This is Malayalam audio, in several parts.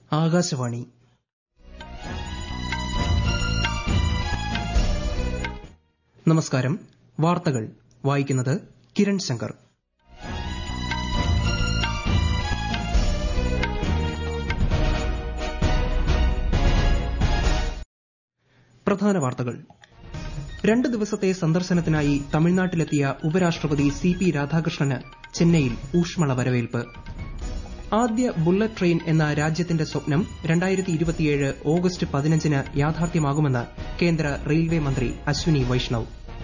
ആകാശവാണി നമസ്കാരം വാർത്തകൾ വായിക്കുന്നത് കിരൺ ശങ്കർ പ്രധാന വാർത്തകൾ രണ്ട് ദിവസത്തെ സന്ദർശനത്തിനായി തമിഴ്നാട്ടിലെത്തിയ ഉപരാഷ്ട്രപതി സി പി രാധാകൃഷ്ണന് ചെന്നൈയിൽ ഊഷ്മള വരവേൽപ്പ് ആദ്യ ബുള്ളറ്റ് ട്രെയിൻ എന്ന രാജ്യത്തിന്റെ സ്വപ്നം ഓഗസ്റ്റ് പതിനഞ്ചിന് യാഥാർത്ഥ്യമാകുമെന്ന് കേന്ദ്ര റെയിൽവേ മന്ത്രി അശ്വിനി വൈഷ്ണവ്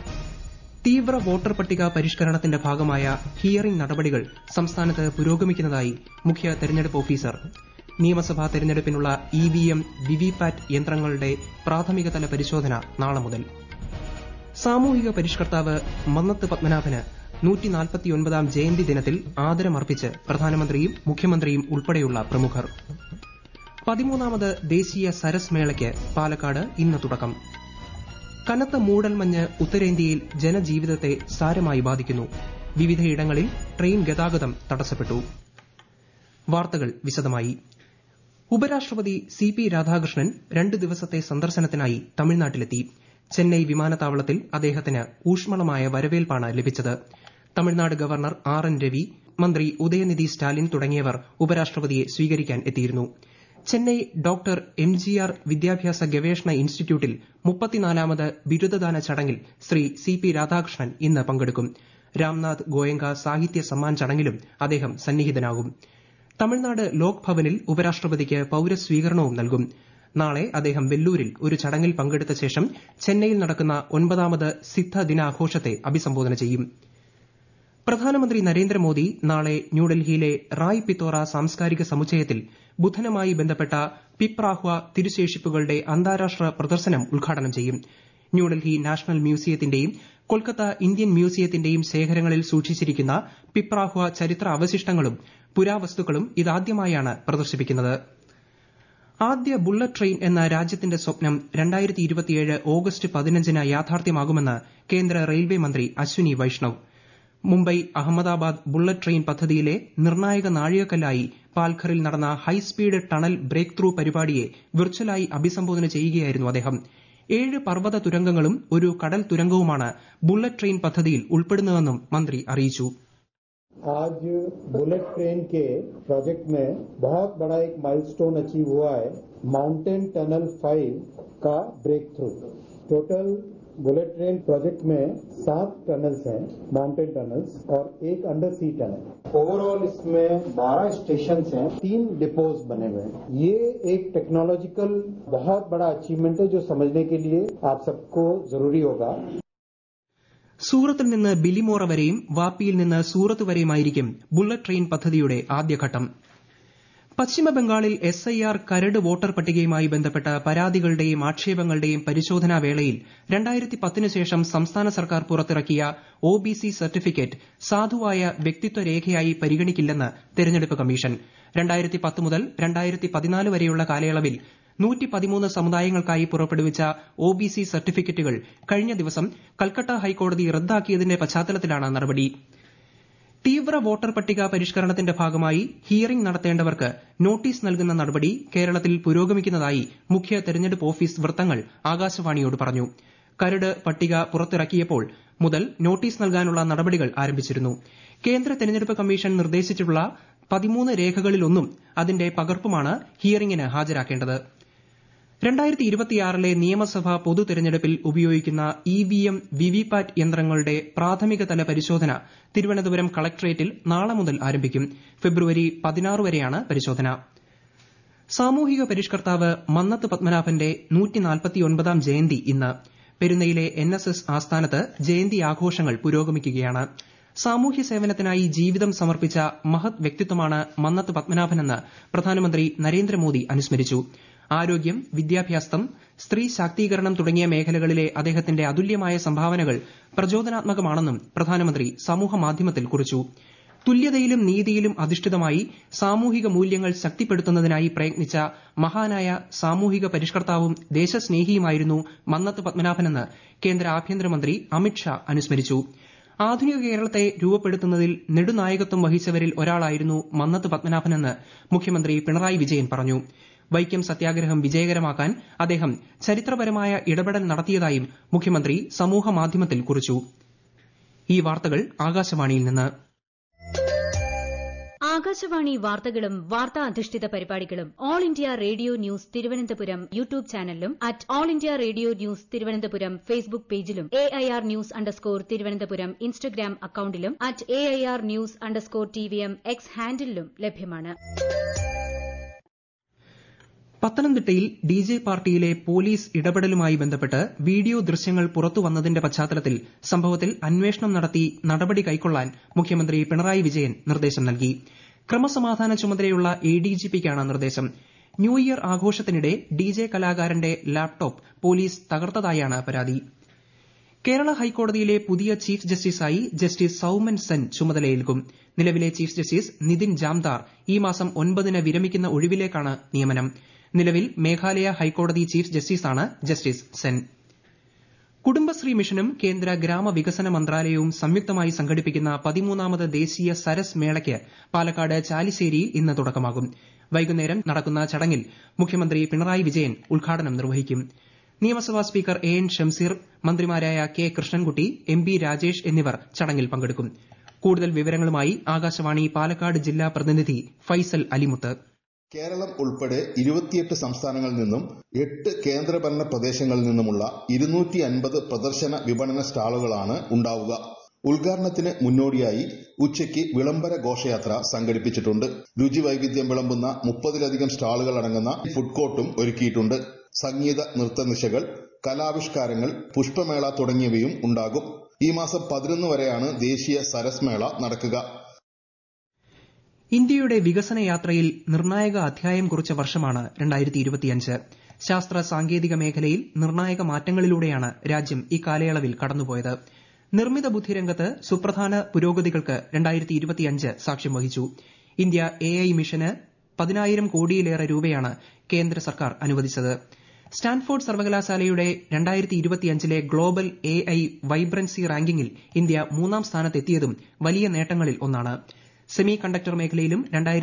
തീവ്ര വോട്ടർ പട്ടിക പരിഷ്കരണത്തിന്റെ ഭാഗമായ ഹിയറിംഗ് നടപടികൾ സംസ്ഥാനത്ത് പുരോഗമിക്കുന്നതായി മുഖ്യ തെരഞ്ഞെടുപ്പ് ഓഫീസർ നിയമസഭാ തെരഞ്ഞെടുപ്പിനുള്ള ഇവിഎം വിവിപാറ്റ് യന്ത്രങ്ങളുടെ പ്രാഥമികതല പരിശോധന നാളെ മുതൽ സാമൂഹിക പരിഷ്കർത്താവ് മന്നത്ത് പത്മനാഭന് നൂറ്റിനാൽപ്പത്തിയൊൻപതാം ജയന്തി ദിനത്തിൽ ആദരമർപ്പിച്ച് പ്രധാനമന്ത്രിയും മുഖ്യമന്ത്രിയും ഉൾപ്പെടെയുള്ള പ്രമുഖർ പതിമൂന്നാമത് ദേശീയ സരസ് മേളയ്ക്ക് പാലക്കാട് ഇന്ന് തുടക്കം കനത്ത മൂടൽമഞ്ഞ് ഉത്തരേന്ത്യയിൽ ജനജീവിതത്തെ സാരമായി ബാധിക്കുന്നു വിവിധയിടങ്ങളിൽ ട്രെയിൻ ഗതാഗതം തടസ്സപ്പെട്ടു വാർത്തകൾ വിശദമായി ഉപരാഷ്ട്രപതി സി പി രാധാകൃഷ്ണൻ രണ്ട് ദിവസത്തെ സന്ദർശനത്തിനായി തമിഴ്നാട്ടിലെത്തി ചെന്നൈ വിമാനത്താവളത്തിൽ അദ്ദേഹത്തിന് ഊഷ്മളമായ വരവേൽപ്പാണ് ലഭിച്ചത് Tamil Nadu governor R N Ravi മന്ത്രി ഉദയനിധി സ്റ്റാലിൻ തുടങ്ങിയവർ ഉപരാഷ്ട്രപതിയെ സ്വീകരിക്കാൻ എത്തിയിരുന്നു Chennai doctor M G R വിദ്യാഭ്യാസ ഗവേഷണ ഇൻസ്റ്റിറ്റ്യൂട്ടിൽ മുപ്പത്തിനാലാമത് ബിരുദദാന ചടങ്ങിൽ ശ്രീ സി പി രാധാകൃഷ്ണൻ ഇന്ന് പങ്കെടുക്കും രാംനാഥ് ഗോയങ്ക സാഹിത്യ സമ്മാൻ ചടങ്ങിലും അദ്ദേഹം സന്നിഹിതനാകും തമിഴ്നാട് ലോക് ഭവനിൽ ഉപരാഷ്ട്രപതിക്ക് പൌരസ്വീകരണവും നൽകും നാളെ അദ്ദേഹം വെല്ലൂരിൽ ഒരു ചടങ്ങിൽ പങ്കെടുത്ത ശേഷം ചെന്നൈയിൽ നടക്കുന്ന ഒൻപതാമത് സിദ്ധ ദിനാഘോഷത്തെ അഭിസംബോധന ചെയ്യും പ്രധാനമന്ത്രി നരേന്ദ്രമോദി നാളെ ന്യൂഡൽഹിയിലെ റായ് പിത്തോറ സാംസ്കാരിക സമുച്ചയത്തിൽ ബുദ്ധനുമായി ബന്ധപ്പെട്ട പിപ്രാഹ്വ തിരുശേഷിപ്പുകളുടെ അന്താരാഷ്ട്ര പ്രദർശനം ഉദ്ഘാടനം ചെയ്യും ന്യൂഡൽഹി നാഷണൽ മ്യൂസിയത്തിന്റെയും കൊൽക്കത്ത ഇന്ത്യൻ മ്യൂസിയത്തിന്റെയും ശേഖരങ്ങളിൽ സൂക്ഷിച്ചിരിക്കുന്ന പിപ്രാഹ്വ ചരിത്ര അവശിഷ്ടങ്ങളും പുരാവസ്തുക്കളും ഇതാദ്യമായാണ് പ്രദർശിപ്പിക്കുന്നത് ആദ്യ ബുള്ളറ്റ് ട്രെയിൻ എന്ന രാജ്യത്തിന്റെ സ്വപ്നം ഓഗസ്റ്റ് പതിനഞ്ചിന് യാഥാർത്ഥ്യമാകുമെന്ന് കേന്ദ്ര റെയിൽവേ മന്ത്രി അശ്വിനി വൈഷ്ണവ് മുംബൈ അഹമ്മദാബാദ് ബുള്ളറ്റ് ട്രെയിൻ പദ്ധതിയിലെ നിർണായക നാഴികക്കല്ലായി പാൽഘറിൽ നടന്ന ഹൈസ്പീഡ് ടണൽ ബ്രേക്ക് ത്രൂ പരിപാടിയെ വിർച്വലായി അഭിസംബോധന ചെയ്യുകയായിരുന്നു അദ്ദേഹം ഏഴ് പർവ്വത തുരങ്കങ്ങളും ഒരു കടൽ തുരങ്കവുമാണ് ബുള്ളറ്റ് ട്രെയിൻ പദ്ധതിയിൽ ഉൾപ്പെടുന്നതെന്നും മന്ത്രി അറിയിച്ചു आज बुलेट ट्रेन के प्रोजेक्ट में बहुत बड़ा एक माइलस्टोन अचीव हुआ है माउंटेन टनल फाइव का breakthrough total bullet train project में सात टनल्स हैं माउंटेन टनल्स और एक अंडर सी टनल ओवरऑल इसमें 12 स्टेशन हैं तीन डिपोज बने हुए हैं ये एक टेक्नोलॉजिकल बहुत बड़ा अचीवमेंट है जो समझने के लिए आप सबको जरूरी होगा സൂറത്തിൽ നിന്ന് ബിലിമോറ വരെയും വാപ്പിയിൽ നിന്ന് സൂറത്ത് വരെയുമായിരിക്കും ബുള്ളറ്റ് ട്രെയിൻ പദ്ധതിയുടെ ആദ്യഘട്ടം പശ്ചിമബംഗാളിൽ എസ് ഐ ആർ കരട് വോട്ടർ പട്ടികയുമായി ബന്ധപ്പെട്ട പരാതികളുടെയും ആക്ഷേപങ്ങളുടെയും പരിശോധനാ വേളയിൽ രണ്ടായിരത്തി പത്തിന് ശേഷം സംസ്ഥാന സർക്കാർ പുറത്തിറക്കിയ ഒ ബി സി സർട്ടിഫിക്കറ്റ് സാധുവായ വ്യക്തിത്വ രേഖയായി പരിഗണിക്കില്ലെന്ന് തെരഞ്ഞെടുപ്പ് കമ്മീഷൻ രണ്ടായിരത്തി പത്ത് മുതൽ രണ്ടായിരത്തി പതിനാല് വരെയുള്ള കാലയളവിൽ നൂറ്റി പതിമൂന്ന് സമുദായങ്ങൾക്കായി പുറപ്പെടുവിച്ച ഒ ബി സി സർട്ടിഫിക്കറ്റുകൾ കഴിഞ്ഞ ദിവസം കൽക്കട്ട ഹൈക്കോടതി റദ്ദാക്കിയതിന്റെ പശ്ചാത്തലത്തിലാണ് നടപടി തീവ്ര വോട്ടർ പട്ടിക പരിഷ്കരണത്തിന്റെ ഭാഗമായി ഹിയറിംഗ് നടത്തേണ്ടവർക്ക് നോട്ടീസ് നൽകുന്ന നടപടി കേരളത്തിൽ പുരോഗമിക്കുന്നതായി മുഖ്യ തെരഞ്ഞെടുപ്പ് ഓഫീസ് വൃത്തങ്ങൾ ആകാശവാണിയോട് പറഞ്ഞു കരട് പട്ടിക പുറത്തിറക്കിയപ്പോൾ മുതൽ നോട്ടീസ് നൽകാനുള്ള നടപടികൾ ആരംഭിച്ചിരുന്നു കേന്ദ്ര തെരഞ്ഞെടുപ്പ് കമ്മീഷൻ നിർദ്ദേശിച്ചിട്ടുള്ള പതിമൂന്ന് രേഖകളിലൊന്നും അതിന്റെ പകർപ്പുമാണ് ഹിയറിംഗിന് ഹാജരാക്കേണ്ടത് രണ്ടായിരത്തി ഇരുപത്തിയാറിലെ നിയമസഭാ പൊതു തെരഞ്ഞെടുപ്പിൽ ഉപയോഗിക്കുന്ന ഇവിഎം വിവിപാറ്റ് യന്ത്രങ്ങളുടെ പ്രാഥമിക തല പരിശോധന തിരുവനന്തപുരം കളക്ടറേറ്റിൽ നാളെ മുതൽ ആരംഭിക്കും ഫെബ്രുവരി പതിനാറ് വരെയാണ് പരിശോധന സാമൂഹിക പരിഷ്കർത്താവ് മന്നത്ത് പത്മനാഭന്റെ നൂറ്റിനാൽപ്പത്തിയൊൻപതാം ജയന്തി ഇന്ന് പെരുന്നയിലെ എൻ എസ് എസ് ആസ്ഥാനത്ത് ജയന്തി ആഘോഷങ്ങൾ പുരോഗമിക്കുകയാണ് സാമൂഹ്യ സേവനത്തിനായി ജീവിതം സമർപ്പിച്ച മഹത് വ്യക്തിത്വമാണ് മന്നത്ത് പത്മനാഭനെന്ന് പ്രധാനമന്ത്രി നരേന്ദ്രമോദി അനുസ്മരിച്ചു ആരോഗ്യം വിദ്യാഭ്യാസം സ്ത്രീ ശാക്തീകരണം തുടങ്ങിയ മേഖലകളിലെ അദ്ദേഹത്തിന്റെ അതുല്യമായ സംഭാവനകൾ പ്രചോദനാത്മകമാണെന്നും പ്രധാനമന്ത്രി സമൂഹമാധ്യമത്തിൽ കുറിച്ചു തുല്യതയിലും നീതിയിലും അധിഷ്ഠിതമായി സാമൂഹിക മൂല്യങ്ങൾ ശക്തിപ്പെടുത്തുന്നതിനായി പ്രയത്നിച്ച മഹാനായ സാമൂഹിക പരിഷ്കർത്താവും ദേശസ്നേഹിയുമായിരുന്നു മന്നത്ത് പത്മനാഭനെന്ന് കേന്ദ്ര ആഭ്യന്തരമന്ത്രി അമിത്ഷാ അനുസ്മരിച്ചു ആധുനിക കേരളത്തെ രൂപപ്പെടുത്തുന്നതിൽ നെടുനായകത്വം വഹിച്ചവരിൽ ഒരാളായിരുന്നു മന്നത്ത് പത്മനാഭനെന്ന് മുഖ്യമന്ത്രി പിണറായി വിജയൻ പറഞ്ഞു വൈക്കം സത്യാഗ്രഹം വിജയകരമാക്കാൻ അദ്ദേഹം ചരിത്രപരമായ ഇടപെടൽ നടത്തിയതായും മുഖ്യമന്ത്രി സമൂഹമാധ്യമത്തിൽ കുറിച്ചു ഈ വാർത്തകൾ ആകാശവാണിയിൽ നിന്ന് ആകാശവാണി വാർത്തകളും വാർത്താ അധിഷ്ഠിത പരിപാടികളും All India Radio News Thiruvananthapuram YouTube ചാനലിലും at All India Radio News Thiruvananthapuram Facebook പേജിലും A I R news underscore Thiruvananthapuram Instagram അക്കൌണ്ടിലും at A I R news underscore T V M X ഹാൻഡിലും ലഭ്യമാണ് പത്തനംതിട്ടയിൽ ഡി ജെ പാർട്ടിയിലെ പോലീസ് ഇടപെടലുമായി ബന്ധപ്പെട്ട് വീഡിയോ ദൃശ്യങ്ങൾ പുറത്തുവന്നതിന്റെ പശ്ചാത്തലത്തിൽ സംഭവത്തിൽ അന്വേഷണം നടത്തി നടപടി കൈക്കൊള്ളാൻ മുഖ്യമന്ത്രി പിണറായി വിജയൻ നിർദ്ദേശം നൽകി ക്രമസമാധാന ചുമതലയുള്ള എ ഡി ജി പിക്കാണ് നിർദ്ദേശം ന്യൂ ഇയർ ആഘോഷത്തിനിടെ ഡി ജെ കലാകാരന്റെ ലാപ്ടോപ്പ് പോലീസ് തകർത്തതായാണ് പരാതി കേരള ഹൈക്കോടതിയിലെ പുതിയ ചീഫ് ജസ്റ്റിസായി ജസ്റ്റിസ് സൌമൻ സെൻ ചുമതലയേൽക്കും നിലവിലെ ചീഫ് ജസ്റ്റിസ് നിതിൻ ജാംദാർ ഈ മാസം ഒൻപതിന് വിരമിക്കുന്ന ഒഴിവിലേക്കാണ് നിയമനം നിലവിൽ മേഘാലയ ഹൈക്കോടതി ചീഫ് ജസ്റ്റിസാണ് ജസ്റ്റിസ് സെൻ കുടുംബശ്രീ മിഷനും കേന്ദ്ര ഗ്രാമവികസന മന്ത്രാലയവും സംയുക്തമായി സംഘടിപ്പിക്കുന്ന പതിമൂന്നാമത് ദേശീയ സരസ് മേളയ്ക്ക് പാലക്കാട് ചാലിശ്ശേരിയിൽ ഇന്ന് തുടക്കമാകും വൈകുന്നേരം നടക്കുന്ന ചടങ്ങിൽ മുഖ്യമന്ത്രി പിണറായി വിജയൻ ഉദ്ഘാടനം നിർവഹിക്കും നിയമസഭാ സ്പീക്കർ എ എൻ ഷംസീർ മന്ത്രിമാരായ K Krishnankutty M B Rajesh എന്നിവർ ചടങ്ങിൽ പങ്കെടുക്കും കൂടുതൽ വിവരങ്ങളുമായി ആകാശവാണി പാലക്കാട് ജില്ലാ പ്രതിനിധി ഫൈസൽ അലിമുത്ത് കേരളം ഉൾപ്പെടെ ഇരുപത്തിയെട്ട് സംസ്ഥാനങ്ങളിൽ നിന്നും എട്ട് കേന്ദ്രഭരണ പ്രദേശങ്ങളിൽ നിന്നുമുള്ള ഇരുന്നൂറ്റി അൻപത് പ്രദർശന വിപണന സ്റ്റാളുകളാണ് ഉണ്ടാവുക ഉദ്ഘാടനത്തിന് മുന്നോടിയായി ഉച്ചയ്ക്ക് വിളംബര ഘോഷയാത്ര സംഘടിപ്പിച്ചിട്ടുണ്ട് രുചി വൈവിധ്യം വിളമ്പുന്ന മുപ്പതിലധികം സ്റ്റാളുകൾ അടങ്ങുന്ന ഫുഡ് കോർട്ടും ഒരുക്കിയിട്ടുണ്ട് സംഗീത നൃത്തനിശകൾ കലാവിഷ്കാരങ്ങൾ പുഷ്പമേള തുടങ്ങിയവയും ഉണ്ടാകും ഈ മാസം പതിനൊന്ന് വരെയാണ് ദേശീയ സരസ് മേള നടക്കുക ഇന്ത്യയുടെ വികസന യാത്രയിൽ നിർണായക അധ്യായം കുറിച്ച വർഷമാണ് ശാസ്ത്ര സാങ്കേതിക മേഖലയിൽ നിർണായക മാറ്റങ്ങളിലൂടെയാണ് രാജ്യം ഇക്കാലയളവിൽ കടന്നുപോയത് നിർമ്മിത ബുദ്ധി രംഗത്ത് സുപ്രധാന പുരോഗതികൾക്ക് സാക്ഷ്യം വഹിച്ചു ഇന്ത്യ എ ഐ മിഷന് പതിനായിരം കോടിയിലേറെ രൂപയാണ് കേന്ദ്ര സർക്കാർ അനുവദിച്ചത് സ്റ്റാൻഫോർഡ് സർവകലാശാലയുടെ ലെ ഗ്ലോബൽ എ ഐ വൈബ്രൻസി റാങ്കിങ്ങിൽ ഇന്ത്യ മൂന്നാം സ്ഥാനത്തെത്തിയതും വലിയ നേട്ടങ്ങളിൽ ഒന്നാണ് സെമി കണ്ടക്ടർ മേഖലയിലും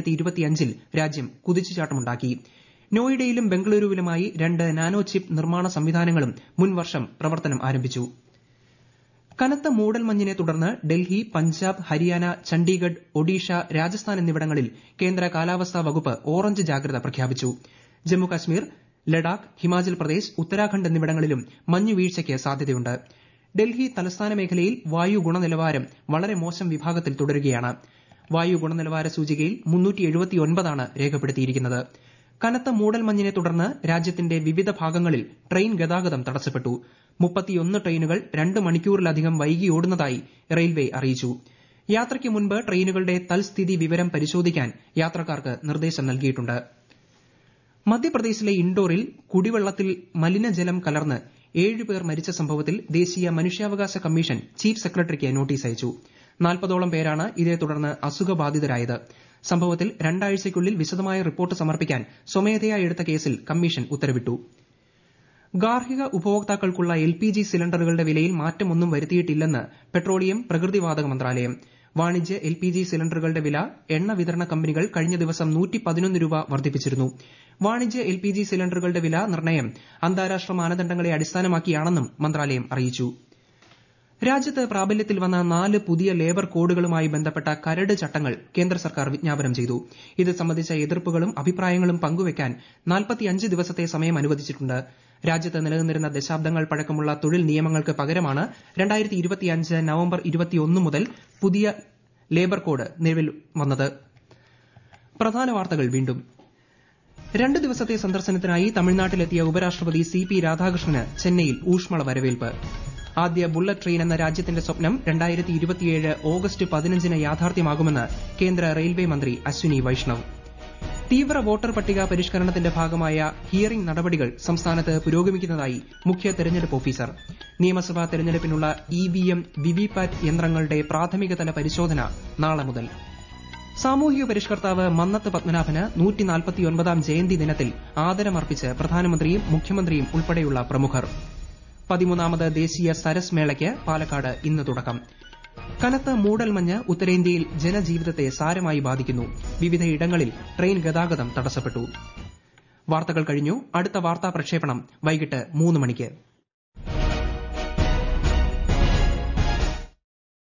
ൽ രാജ്യം കുതിച്ചുചാട്ടമുണ്ടാക്കി നോയിഡയിലും ബംഗളൂരുവിലുമായി രണ്ട് നാനോ ചിപ്പ് നിർമ്മാണ സംവിധാനങ്ങളും മുൻവർഷം പ്രവർത്തനം ആരംഭിച്ചു കനത്ത മൂടൽമഞ്ഞിനെ തുടർന്ന് ഡൽഹി പഞ്ചാബ് ഹരിയാന ചണ്ഡീഗഡ് ഒഡീഷ രാജസ്ഥാൻ എന്നിവിടങ്ങളിൽ കേന്ദ്ര കാലാവസ്ഥാ വകുപ്പ് ഓറഞ്ച് ജാഗ്രത പ്രഖ്യാപിച്ചു ജമ്മുകാശ്മീർ ലഡാക്ക് ഹിമാചൽ പ്രദേശ് ഉത്തരാഖണ്ഡ് എന്നിവിടങ്ങളിലും മഞ്ഞുവീഴ്ചയ്ക്ക് സാധ്യതയുണ്ട് ഡൽഹി തലസ്ഥാന മേഖലയിൽ വായു ഗുണനിലവാരം വളരെ മോശം വിഭാഗത്തിൽ തുടരുകയാണ് വായു ഗുണനിലവാര സൂചികയിൽ ആണ് രേഖപ്പെടുത്തിയിരിക്കുന്നത് കനത്ത മൂടൽമഞ്ഞിനെ തുടർന്ന് രാജ്യത്തിന്റെ വിവിധ ഭാഗങ്ങളിൽ ട്രെയിൻ ഗതാഗതം തടസ്സപ്പെട്ടു മുപ്പത്തിയൊന്ന് ട്രെയിനുകൾ രണ്ട് മണിക്കൂറിലധികം വൈകി ഓടുന്നതായി റെയിൽവേ അറിയിച്ചു യാത്രയ്ക്ക് മുൻപ് ട്രെയിനുകളുടെ തൽസ്ഥിതി വിവരം പരിശോധിക്കാൻ യാത്രക്കാർക്ക് നിർദ്ദേശം നൽകിയിട്ടുണ്ട് മധ്യപ്രദേശിലെ ഇൻഡോറിൽ കുടിവെള്ളത്തിൽ മലിനജലം കലർന്ന് ഏഴുപേർ മരിച്ച സംഭവത്തിൽ ദേശീയ മനുഷ്യാവകാശ കമ്മീഷൻ ചീഫ് സെക്രട്ടറിക്ക് നോട്ടീസ് അയച്ചു നാൽപ്പതോളം പേരാണ് ഇതേ തുടർന്ന് അസുഖബാധിതരായത് സംഭവത്തിൽ രണ്ടാഴ്ചയ്ക്കുള്ളിൽ വിശദമായ റിപ്പോർട്ട് സമർപ്പിക്കാൻ സ്വമേധയാ എടുത്ത കേസിൽ കമ്മീഷൻ ഉത്തരവിട്ടു ഗാർഹിക ഉപഭോക്താക്കൾക്കുള്ള എൽ പി ജി സിലിണ്ടറുകളുടെ വിലയിൽ മാറ്റമൊന്നും വരുത്തിയിട്ടില്ലെന്ന് പെട്രോളിയം പ്രകൃതിവാതക മന്ത്രാലയം വാണിജ്യ എൽ പി ജി സിലിണ്ടറുകളുടെ വില എണ്ണ വിതരണ കമ്പനികൾ കഴിഞ്ഞ ദിവസം രൂപ വർദ്ധിപ്പിച്ചിരുന്നു വാണിജ്യ എൽ പി ജി സിലിണ്ടറുകളുടെ വില നിർണ്ണയം അന്താരാഷ്ട്ര മാനദണ്ഡങ്ങളെ അടിസ്ഥാനമാക്കിയാണെന്നും മന്ത്രാലയം അറിയിച്ചു രാജ്യത്ത് പ്രാബല്യത്തിൽ വന്ന നാല് പുതിയ ലേബർ കോഡുകളുമായി ബന്ധപ്പെട്ട കരട് ചട്ടങ്ങൾ കേന്ദ്ര സർക്കാർ വിജ്ഞാപനം ചെയ്തു ഇത് സംബന്ധിച്ച എതിർപ്പുകളും അഭിപ്രായങ്ങളും പങ്കുവയ്ക്കാൻ ദിവസത്തെ സമയം അനുവദിച്ചിട്ടുണ്ട് രാജ്യത്ത് നിലനിന്നിരുന്ന ദശാബ്ദങ്ങൾ പഴക്കമുള്ള തൊഴിൽ നിയമങ്ങൾക്ക് പകരമാണ് നവംബർ മുതൽ പുതിയ ലേബർ കോഡ് നിലവിൽ വന്നത് പ്രധാന വാർത്തകൾ വീണ്ടും രണ്ട് ദിവസത്തെ സന്ദർശനത്തിനായി തമിഴ്നാട്ടിലെത്തിയ ഉപരാഷ്ട്രപതി സി പി രാധാകൃഷ്ണന് ചെന്നൈയിൽ ഊഷ്മള വരവേൽപ്പ് ആദ്യ ബുള്ളറ്റ് ട്രെയിൻ എന്ന രാജ്യത്തിന്റെ സ്വപ്നം ഓഗസ്റ്റ് പതിനഞ്ചിന് യാഥാർത്ഥ്യമാകുമെന്ന് കേന്ദ്ര റെയിൽവേ മന്ത്രി അശ്വിനി വൈഷ്ണവ് തീവ്ര വോട്ടർ പട്ടിക പരിഷ്കരണത്തിന്റെ ഭാഗമായ ഹിയറിംഗ് നടപടികൾ സംസ്ഥാനത്ത് പുരോഗമിക്കുന്നതായി മുഖ്യ തെരഞ്ഞെടുപ്പ് ഓഫീസർ നിയമസഭാ തെരഞ്ഞെടുപ്പിനുള്ള ഇവിഎം വിവിപാറ്റ് യന്ത്രങ്ങളുടെ പ്രാഥമികതല പരിശോധന നാളെ മുതൽ സാമൂഹിക പരിഷ്കർത്താവ് മന്നത്ത് പത്മനാഭന് നൂറ്റിനാൽപ്പത്തിയൊൻപതാം ജയന്തി ദിനത്തിൽ ആദരമർപ്പിച്ച് പ്രധാനമന്ത്രിയും മുഖ്യമന്ത്രിയും ഉൾപ്പെടെയുള്ള പ്രമുഖർ പതിമൂന്നാമത് ദേശീയ സരസ് മേളയ്ക്ക് പാലക്കാട് ഇന്ന് തുടക്കം കനത്ത മൂടൽമഞ്ഞ് ഉത്തരേന്ത്യയിൽ ജനജീവിതത്തെ സാരമായി ബാധിക്കുന്നു വിവിധയിടങ്ങളിൽ ട്രെയിൻ ഗതാഗതം തടസ്സപ്പെട്ടു വാർത്തകൾ കഴിഞ്ഞു അടുത്ത വാർത്താ പ്രക്ഷേപണം വൈകിട്ട് മൂന്ന് മണിക്ക്